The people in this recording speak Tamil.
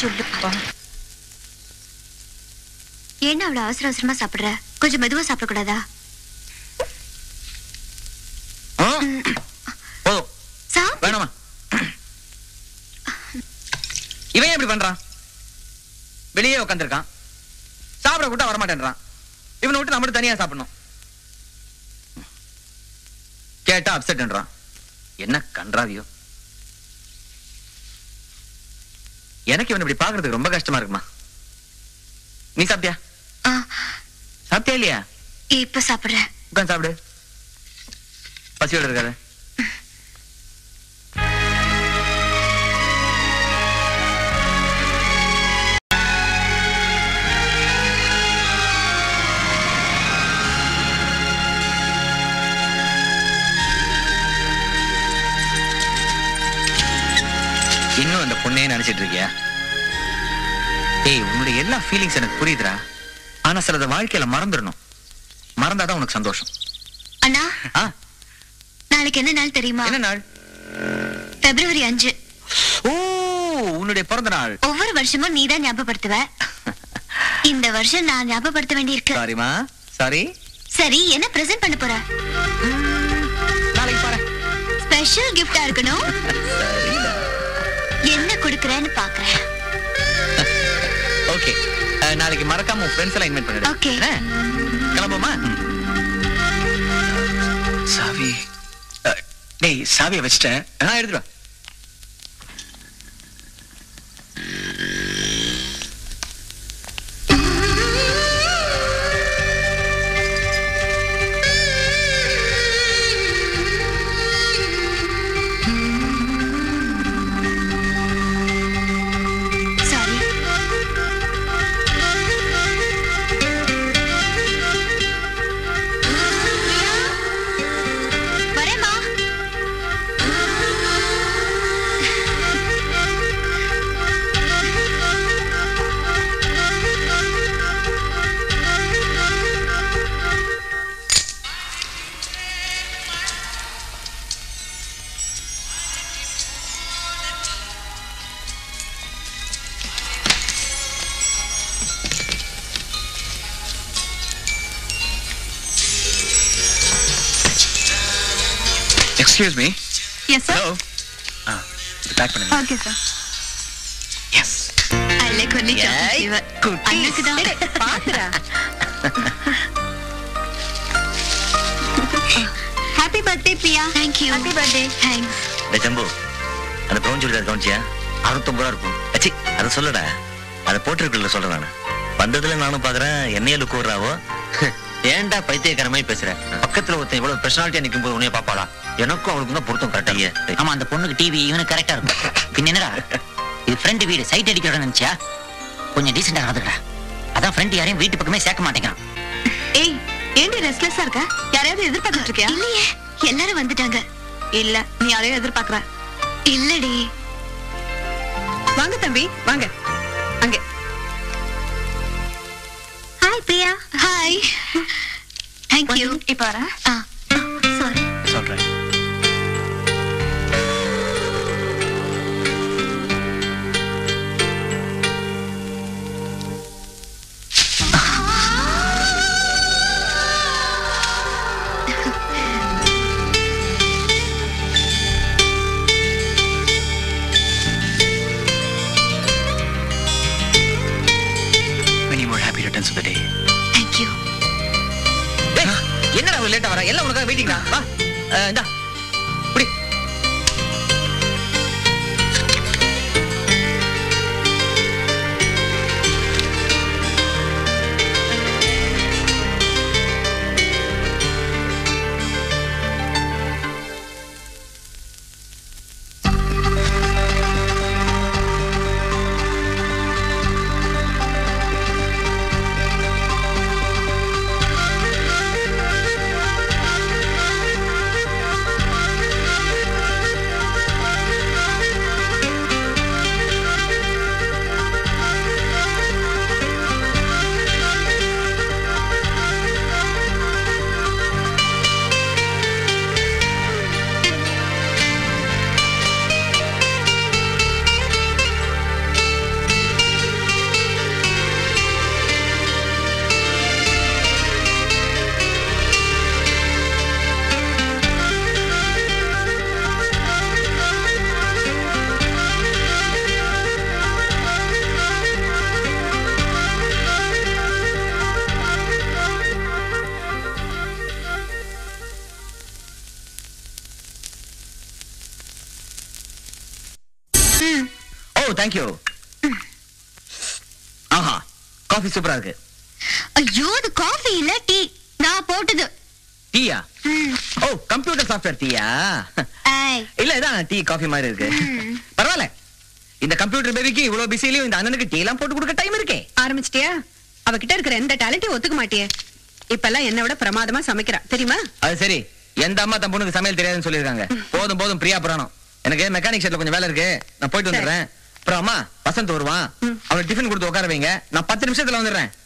சொல்லுப்பா ஏன்னா அவ்வளவு அவசர அவசரமா சாப்பிடுற கொஞ்சம் மெதுவா சாப்பிடக்கூடாதா ஆ? போதும் சாப் வேணாமா இவன் ஏன் இப்படி பண்றான் வெளியே உட்காந்துருக்கான் சாப்பிட கூட்ட வரமாட்டேன்றான் இவனை விட்டு நம்ம தனியா சாப்பிடணும் கேட்டா அப்செட்ன்றான் என்ன கன்றாவியோ எனக்கு இவன் இப்படி பாக்குறதுக்கு ரொம்ப கஷ்டமா இருக்குமா நீ சாப்பிட்டியா ஆ, சாப்பிட்டியா இல்லையா இப்ப சாப்பிடுறேன் உட்காந்து சாப்பிடு பசியோட இருக்காது இன்னும் அந்த பொண்ணையே நினைச்சிட்டு இருக்கியா ஏய் உன்னுடைய எல்லா ஃபீலிங்ஸ் எனக்கு புரியுதுடா ஆனா சிலத வாழ்க்கையில மறந்துடணும் மறந்தாதான் உனக்கு சந்தோஷம் அண்ணா ஆ நாளைக்கு என்ன நாள் தெரியுமா என்ன நாள் பிப்ரவரி அஞ்சு ஓ உன்னுடைய பிறந்த நாள் ஒவ்வொரு வருஷமும் நீதான் ஞாபகப்படுத்துவ இந்த வருஷம் நான் ஞாபகப்படுத்த வேண்டியிருக்கு சாரிமா சாரி சரி என்ன பிரசன்ட் பண்ண போற நாளைக்கு பாரு ஸ்பெஷல் கிஃப்டா இருக்கணும் என்ன கொடுக்கறேன்னு பாக்குறேன் ஓகே நாளைக்கு மறக்காம உன் ஃப்ரெண்ட்ஸ் எல்லாம் இன்வைட் பண்ணிடு Okay. என்ன? கிளம்புமா சாவி அஹ், டேய் சாவியை வச்சிட்டேன் நான் எடுத்துட்டு வா சாரி வரேம்மா excuse me yes sir hello ஆ இது பேக் பண்ணுங்க okay sir yes I like only chocolate flavour அண்ணனுக்கு தான் பாத்துறா happy birthday Priya thank you happy birthday thanks டே ஜம்பு அந்த ப்ரௌன் சுடிதார் கவனிச்சியா அறுபத்தொம்பது ரூபா இருக்கும் அச்சி அதை சொல்லடா அதை போட்டிருக்கல சொல்றேன் நான் வந்ததுல நானும் பாக்குறேன் என்னைய லுக்கு விடுறாவோ ஏன்டா பைத்தியக்கார மாதிரி பேசுற பக்கத்துல ஒருத்தன் இவ்வளவு பெர்சனாலிட்டியா நிக்கும் போது உன்னைய பாப்பாளா எனக்கும் அவளுக்கும் தான் பொருத்தம் கரெக்டா ஆமா அந்த பொண்ணுக்கு டிவி இவனுக்கு கரெக்டா இருக்கும் பின்ன என்னடா இது ஃப்ரெண்ட் வீடு சைட் அடிக்கிறோட நினைச்சியா கொஞ்சம் டீசெண்டா நடந்துக்கடா அதான் ஃப்ரெண்ட் யாரையும் வீட்டு பக்கமே சேர்க்க மாட்டேங்கிறான் ஏய் ஏண்டி ரெஸ்ட்லெஸ்ஸா இருக்க யாரையாவது எதிர்பார்த்துட்டு இருக்கியா இல்லையே எல்லாரும் வந்துட்டாங்க இல்ல நீ யாரையும் எதிர்பார்க்கற இல்லடி வாங்க தம்பி வாங்க அங்கே hi Priya hi thank you இப்போ வரேன் ஆ சாரி சொல்றேன் Many more happy returns of the day. Thank you டேய், என்னடா ஒரு லேட்டா வர எல்லாம் உனக்காக வெயிட்டிங்டா வா அஹ், இந்தா புடி ம். ஓ தேங்க்யூ ஆஹா காஃபி சூப்பரா இருக்கு ஐயோ அது காஃபி இல்ல டீ நான் போட்டது டீயா ம். ஓ கம்ப்யூட்டர் சாஃப்ட்வேர் டீயா ஐய். இல்ல இதான் டீ காஃபி மாதிரி இருக்கு ம். பரவாயில்ல இந்த கம்ப்யூட்டர் பேபிக்கு இவ்வளவு பிஸிலையும் இந்த அண்ணனுக்கு டீ எல்லாம் போட்டு கொடுக்க டைம் இருக்கே ஆரம்பிச்சிட்டியா அவகிட்ட இருக்கிற எந்த டேலண்ட்டையும் ஒத்துக்க மாட்டியே இப்பெல்லாம் என்னை விட பிரமாதமா சமைக்கிறா தெரியுமா அது சரி எந்த அம்மா தன் பொண்ணுக்கு சமையல் தெரியாதுன்னு சொல்லிருக்காங்க போதும் போதும் பிரியா புராணம் எனக்கு மெக்கானிக் ஷெட்ல கொஞ்சம் வேலை இருக்கு நான் போயிட்டு சரி. வந்துடுறேன் அப்புறம் அம்மா வசந்த் வருவான் ம். அவனுக்கு டிஃபன் கொடுத்து உட்கார வைங்க நான் பத்து நிமிஷத்துல வந்துடுறேன்